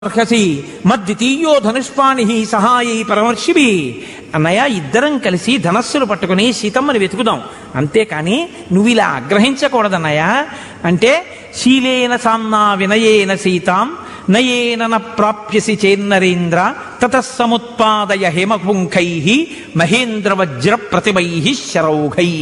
అర్హసి మద్వితీయో ధనుష్పాణి సహాయై పరమర్షివి అన్నయ్య ఇద్దరం కలిసి ధనస్సులు పట్టుకుని సీతమ్మని వెతుకుదాం అంతేకాని నువ్వు ఇలా ఆగ్రహించకూడదన్నయ్య అంటే శీలేన సామ్నా వినయేన సీతాం నయేన న ప్రాప్యసి చేన్నరేంద్ర తతస్సముత్పాదయ హేమపుంఖై మహేంద్ర వజ్ర ప్రతిమై శరౌఘై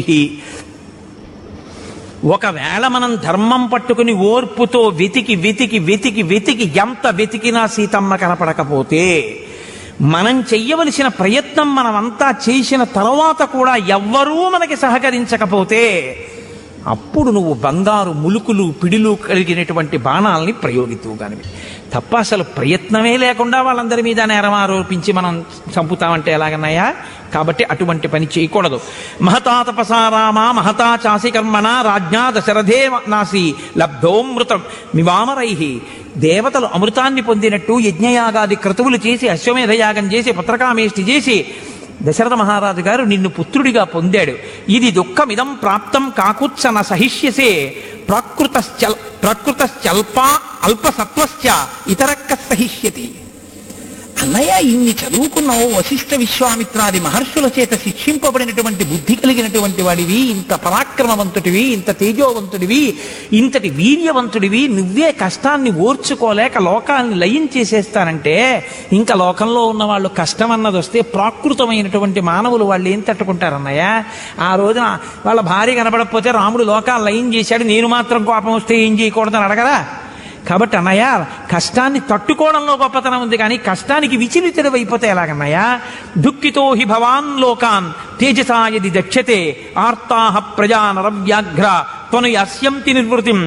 ఒకవేళ మనం ధర్మం పట్టుకుని ఓర్పుతో వెతికి వెతికి వెతికి వెతికి ఎంత వెతికినా సీతమ్మ కనపడకపోతే మనం చెయ్యవలసిన ప్రయత్నం మనమంతా చేసిన తర్వాత కూడా ఎవ్వరూ మనకి సహకరించకపోతే అప్పుడు నువ్వు బంగారు ములుకులు పిడిలు కలిగినటువంటి బాణాలని ప్రయోగితువు కానివి తప్ప అసలు ప్రయత్నమే లేకుండా వాళ్ళందరి మీద నేరం ఆరోపించి మనం చంపుతామంటే ఎలాగన్నాయా కాబట్టి అటువంటి పని చేయకూడదు మహతా తపసారామ మహతా చాసి కర్మణ రాజ్ఞా దశరథే నాసి లబ్ధోమృతం మివామరై దేవతలు అమృతాన్ని పొందినట్టు యజ్ఞయాగాది క్రతువులు చేసి అశ్వమేధ యాగం చేసి పుత్రకామేష్టి చేసి దశరథ మహారాజు గారు నిన్ను పుత్రుడిగా పొందాడు ఇది దుఃఖమిదం ప్రాప్తం కాకుత్సన సహిష్యసే ప్రకృతశ్చల్ ప్రకృతశ్చల్ప అల్పసత్వశ్చ ఇతరక్క సహిష్యతి అన్నయ్య ఇన్ని చదువుకున్నావు వశిష్ఠ విశ్వామిత్రాది మహర్షుల చేత శిక్షింపబడినటువంటి బుద్ధి కలిగినటువంటి వాడివి ఇంత పరాక్రమవంతుడివి ఇంత తేజోవంతుడివి ఇంతటి వీర్యవంతుడివి నువ్వే కష్టాన్ని ఓర్చుకోలేక లోకాన్ని లయం చేసేస్తానంటే ఇంకా లోకంలో ఉన్న వాళ్ళు కష్టం అన్నది వస్తే ప్రాకృతమైనటువంటి మానవులు వాళ్ళు ఏం తట్టుకుంటారన్నయ్య ఆ రోజున వాళ్ళ భార్య కనబడకపోతే రాముడు లోకాలు లయం చేశాడు నేను మాత్రం కోపం వస్తే ఏం చేయకూడదని అడగరా కాబట్టి అన్నయ్య కష్టాన్ని తట్టుకోవడంలో గొప్పతనం ఉంది కానీ కష్టానికి విచలితుడు అయిపోతే ఎలాగన్నయ్యా దుఃఖితో హి భవాన్ లోకాన్ తేజసాయది దక్షతే ఆర్తాహ ప్రజా నరవ్యాఘ్ర త్వను అస్యంతి నిర్వృతిం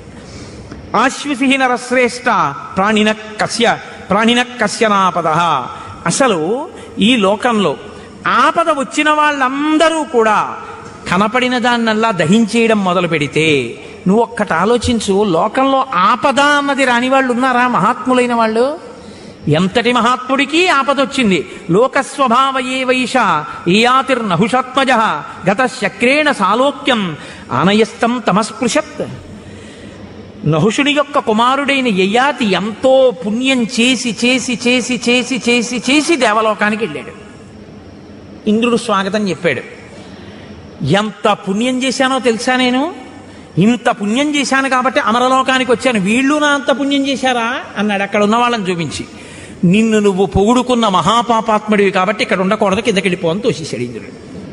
ఆశ్వసి నరశ్రేష్ట ప్రాణిన కస్య ప్రాణిన కస్యనాపద అసలు ఈ లోకంలో ఆపద వచ్చిన వాళ్ళందరూ కూడా కనపడిన దాన్నల్లా దహించేయడం మొదలు పెడితే నువ్వు ఒక్కటి ఆలోచించు లోకంలో ఆపద అన్నది రాని వాళ్ళు ఉన్నారా మహాత్ములైన వాళ్ళు ఎంతటి మహాత్ముడికి ఆపద వచ్చింది లోకస్వభావ ఏ వైష ఏయాతిర్నహుషాత్మజ గత శక్రేణ సాలోక్యం ఆనయస్తం తమస్పృశత్ నహుషుని యొక్క కుమారుడైన యయాతి ఎంతో పుణ్యం చేసి చేసి చేసి చేసి చేసి చేసి దేవలోకానికి వెళ్ళాడు ఇంద్రుడు స్వాగతం చెప్పాడు ఎంత పుణ్యం చేశానో తెలుసా నేను ఇంత పుణ్యం చేశాను కాబట్టి అమరలోకానికి వచ్చాను వీళ్ళు నా అంత పుణ్యం చేశారా అన్నాడు అక్కడ ఉన్న వాళ్ళని చూపించి నిన్ను నువ్వు పొగుడుకున్న మహాపాపాత్ముడివి కాబట్టి ఇక్కడ ఉండకూడదు కిందకి వెళ్ళిపోని తోసేశాడు ఇంద్రుడు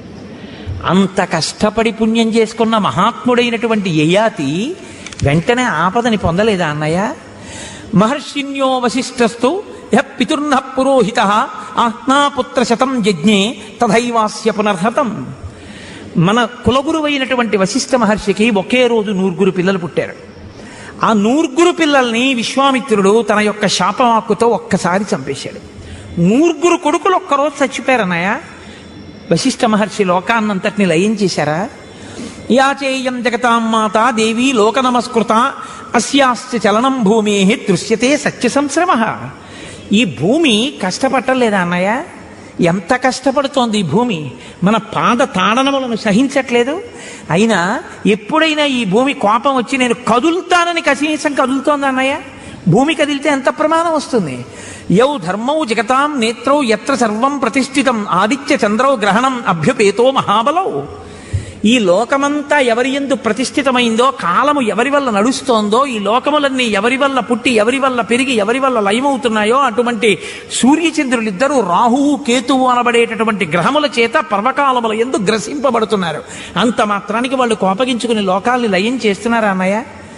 అంత కష్టపడి పుణ్యం చేసుకున్న మహాత్ముడైనటువంటి యయాతి వెంటనే ఆపదని పొందలేదా అన్నయ్య మహర్షిన్యో వశిష్ఠస్తు యః పితుర్న పురోహిత ఆజ్ఞాపుత్ర శతం యజ్ఞే తథైవాస్య పునర్హతం మన కులగురువైనటువంటి వశిష్ఠ మహర్షికి ఒకే రోజు నూరుగురు పిల్లలు పుట్టారు ఆ నూరుగురు పిల్లల్ని విశ్వామిత్రుడు తన యొక్క శాపవాక్కుతో ఒక్కసారి చంపేశాడు నూరుగురు కొడుకులు ఒక్కరోజు చచ్చిపోయారన్నయ్య వశిష్ఠ మహర్షి లోకాన్నంతటిని లయం చేశారా యాచేయం జగతాం మాత దేవి లోక నమస్కృత అస్యాస్య చలనం భూమి దృశ్యతే సత్య సంశ్రమ ఈ భూమి కష్టపట్టలేదా అన్నయ్య ఎంత కష్టపడుతోంది ఈ భూమి మన పాద తాడనములను సహించట్లేదు అయినా ఎప్పుడైనా ఈ భూమి కోపం వచ్చి నేను కదులుతానని కనీసం కదులుతోంది అన్నయ్య భూమి కదిలితే ఎంత ప్రమాదం వస్తుంది యౌ ధర్మౌ జగతాం నేత్రౌ ఎత్ర సర్వం ప్రతిష్ఠితం ఆదిత్య చంద్రౌ గ్రహణం అభ్యుపేతో మహాబలౌ ఈ లోకమంతా ఎవరి ఎందు ప్రతిష్ఠితమైందో కాలము ఎవరి వల్ల నడుస్తోందో ఈ లోకములన్నీ ఎవరి వల్ల పుట్టి ఎవరి వల్ల పెరిగి ఎవరి వల్ల లయమవుతున్నాయో అటువంటి సూర్యచంద్రులిద్దరూ రాహువు కేతువు అనబడేటటువంటి గ్రహముల చేత పర్వకాలముల ఎందు గ్రసింపబడుతున్నారు అంత మాత్రానికి వాళ్ళు కోపగించుకుని లోకాల్ని లయం చేస్తున్నారా అన్నయ్య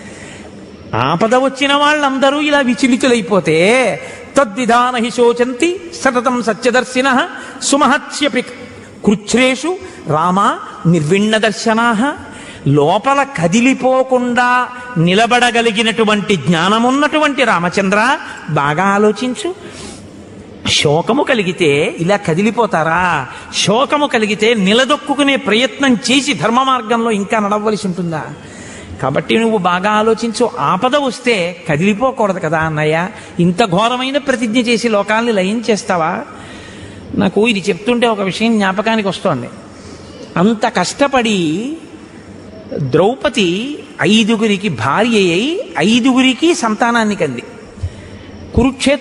ఆపద వచ్చిన వాళ్ళందరూ ఇలా విచలితులైపోతే తద్విధాన హి శోచంతి సతతం సత్యదర్శిన సుమహత్స్యపి కృచ్ఛ్రేషు రామ నిర్విణ్ణ దర్శనా లోపల కదిలిపోకుండా నిలబడగలిగినటువంటి జ్ఞానమున్నటువంటి రామచంద్ర బాగా ఆలోచించు శోకము కలిగితే ఇలా కదిలిపోతారా శోకము కలిగితే నిలదొక్కునే ప్రయత్నం చేసి ధర్మ మార్గంలో ఇంకా నడవలసి ఉంటుందా కాబట్టి నువ్వు బాగా ఆలోచించు ఆపద వస్తే కదిలిపోకూడదు కదా అన్నయ్య ఇంత ఘోరమైన ప్రతిజ్ఞ చేసి లోకాల్ని లయం చేస్తావా నాకు ఇది చెప్తుంటే ఒక విషయం జ్ఞాపకానికి వస్తోంది అంత కష్టపడి ద్రౌపది ఐదుగురికి భార్య అయి ఐదుగురికి సంతానాన్ని కంది కురుక్షేత్ర